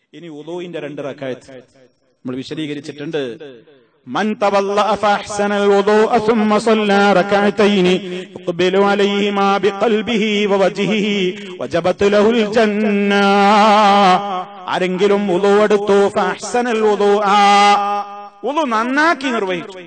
ഇനി ഉദൂയിന്റെ രണ്ട് റക്കായത്ത് നമ്മൾ വിശദീകരിച്ചിട്ടുണ്ട് من تولأ فأحسن الوضوء ثم صلى ركعتين يقبل عليهما بقلبه ووجهه وجبت له الجنة ആരെങ്കിലും ഉളു എടുത്തു ഫഅഹ്സനൽ വുദൂഅ ഉളു നന്നാക്കി നിർവഹിച്ചു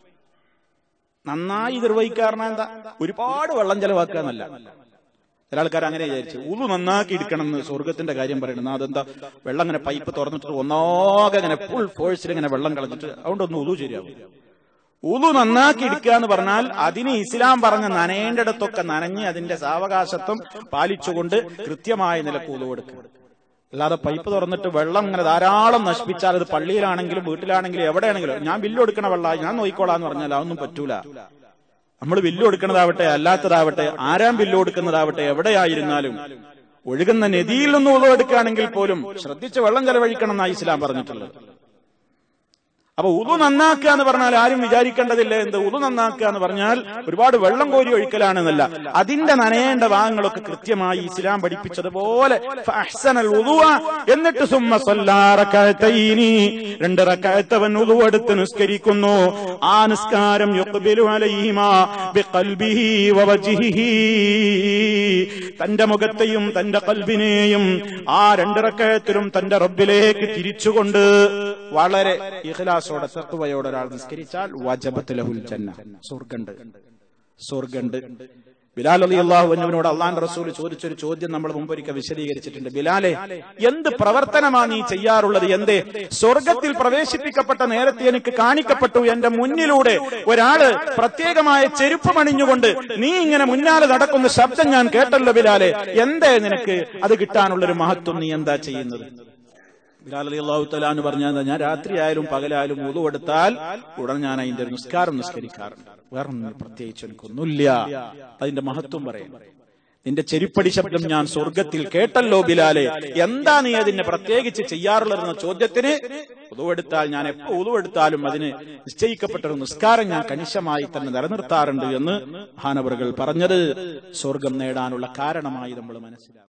നന്നായി നിർവഹിക്കാറിന എന്താ ഒരുപാട് വെള്ളം ചെലവാക്കുക എന്നല്ല ചില ആൾക്കാർ അങ്ങനെ വിചാരിച്ചു ഉളു നന്നാക്കി എടുക്കണം എന്ന് സ്വർഗത്തിന്റെ കാര്യം പറയണം അതെന്താ വെള്ളം അങ്ങനെ പൈപ്പ് തുറന്നിട്ട് ഒന്നാകെ അങ്ങനെ ഫുൾ ഫോഴ്സിൽ ഇങ്ങനെ വെള്ളം കളഞ്ഞിട്ട് അതുകൊണ്ടൊന്നും ഉളു ശരിയാവും ഉളു നന്നാക്കി എടുക്കുക എന്ന് പറഞ്ഞാൽ അതിന് ഇസ്ലാം പറഞ്ഞ നനയേണ്ടിടത്തൊക്കെ നനഞ്ഞ് അതിന്റെ സാവകാശത്വം പാലിച്ചുകൊണ്ട് കൃത്യമായ നിലക്ക് ഉളു എടുക്കുക അല്ലാതെ പൈപ്പ് തുറന്നിട്ട് വെള്ളം ഇങ്ങനെ ധാരാളം നശിപ്പിച്ചാൽ അത് പള്ളിയിലാണെങ്കിലും വീട്ടിലാണെങ്കിലും എവിടെയാണെങ്കിലും ഞാൻ ബില്ല് കൊടുക്കണ വെള്ളം ഞാൻ നോക്കിക്കോളാന്ന് പറഞ്ഞാൽ അതൊന്നും പറ്റൂല നമ്മൾ ബില്ല് കൊടുക്കുന്നതാവട്ടെ അല്ലാത്തതാവട്ടെ ആരാം ബില്ല് കൊടുക്കുന്നതാവട്ടെ എവിടെയായിരുന്നാലും ഒഴുകുന്ന നദിയിൽ നിന്ന് ഉളവെടുക്കുകയാണെങ്കിൽ പോലും ശ്രദ്ധിച്ച് വെള്ളം ചെലവഴിക്കണം എന്നാണ് ഇസ്ലാം പറഞ്ഞിട്ടുള്ളത് അപ്പൊ ഉതു നന്നാക്കുക എന്ന് പറഞ്ഞാൽ ആരും വിചാരിക്കേണ്ടതില്ല എന്ത് ഉതു നന്നാക്കുക എന്ന് പറഞ്ഞാൽ ഒരുപാട് വെള്ളം കോരി ഒഴിക്കലാണെന്നല്ല അതിന്റെ നനയേണ്ട ഭാഗങ്ങളൊക്കെ കൃത്യമായി ഇസ്ലാം പഠിപ്പിച്ചതുപോലെ ഫഅഹ്സനൽ വുദുഅ എന്നിട്ട് സുമ്മ സല്ലാ റകഅതൈനി രണ്ട് റകഅത്തവൻ ഉദു എടുത്ത് നിസ്കരിക്കുന്നു ആ നിസ്കാരം യുഖ്ബിലു അലൈഹിമാ ബിഖൽബിഹി വവജ്ഹിഹി തന്റെ മുഖത്തെയും തന്റെ കൽബിനെയും ആ രണ്ട് റക്കയത്തിലും തന്റെ റബ്ബിലേക്ക് തിരിച്ചുകൊണ്ട് വളരെ ഇഖ്ലാസോടെ തത്വയോടെ ഒരാൾ നിസ്കരിച്ചാൽ വജബത്ത് ലഹുൽ ജന്ന സ്വർഗണ്ട് സ്വർഗണ്ട് ബിലാൽ അലി അള്ളാഹുവിനോട് അള്ളാൻ റസൂൽ ചോദിച്ചൊരു ചോദ്യം നമ്മൾ മുമ്പൊരിക്കൽ വിശദീകരിച്ചിട്ടുണ്ട് ബിലാലെ എന്ത് പ്രവർത്തനമാ നീ ചെയ്യാറുള്ളത് എന്തേ സ്വർഗത്തിൽ പ്രവേശിപ്പിക്കപ്പെട്ട നേരത്തെ എനിക്ക് കാണിക്കപ്പെട്ടു എന്റെ മുന്നിലൂടെ ഒരാള് പ്രത്യേകമായ ചെരുപ്പ് പണിഞ്ഞുകൊണ്ട് നീ ഇങ്ങനെ മുന്നാലെ നടക്കുന്ന ശബ്ദം ഞാൻ കേട്ടല്ലോ ബിലാലെ എന്തേ നിനക്ക് അത് കിട്ടാനുള്ളൊരു മഹത്വം നീ എന്താ ചെയ്യുന്നത് ബിലാൽ അലി അള്ളാഹു തലാന്ന് പറഞ്ഞാൽ ഞാൻ രാത്രിയായാലും പകലായാലും ഉതു എടുത്താൽ ഉടൻ ഞാൻ അതിന്റെ ഒരു നിസ്കാരം നിസ്കരിക്കാറുണ്ട് വേറെ പ്രത്യേകിച്ച് എനിക്കൊന്നുമില്ല അതിന്റെ മഹത്വം പറയും നിന്റെ ചെരുപ്പടി ശബ്ദം ഞാൻ സ്വർഗത്തിൽ കേട്ടല്ലോ ബിലാലെ എന്താ നീ അതിനെ പ്രത്യേകിച്ച് ചെയ്യാറുള്ളതെന്ന ചോദ്യത്തിന് ഉതുവെടുത്താൽ ഞാൻ എപ്പോ ഉതുവെടുത്താലും അതിന് നിശ്ചയിക്കപ്പെട്ട ഒരു നിസ്കാരം ഞാൻ കണിശമായി തന്നെ നിലനിർത്താറുണ്ട് എന്ന് മഹാനവറുകൾ പറഞ്ഞത് സ്വർഗം നേടാനുള്ള കാരണമായി നമ്മൾ മനസ്സിലാക്കും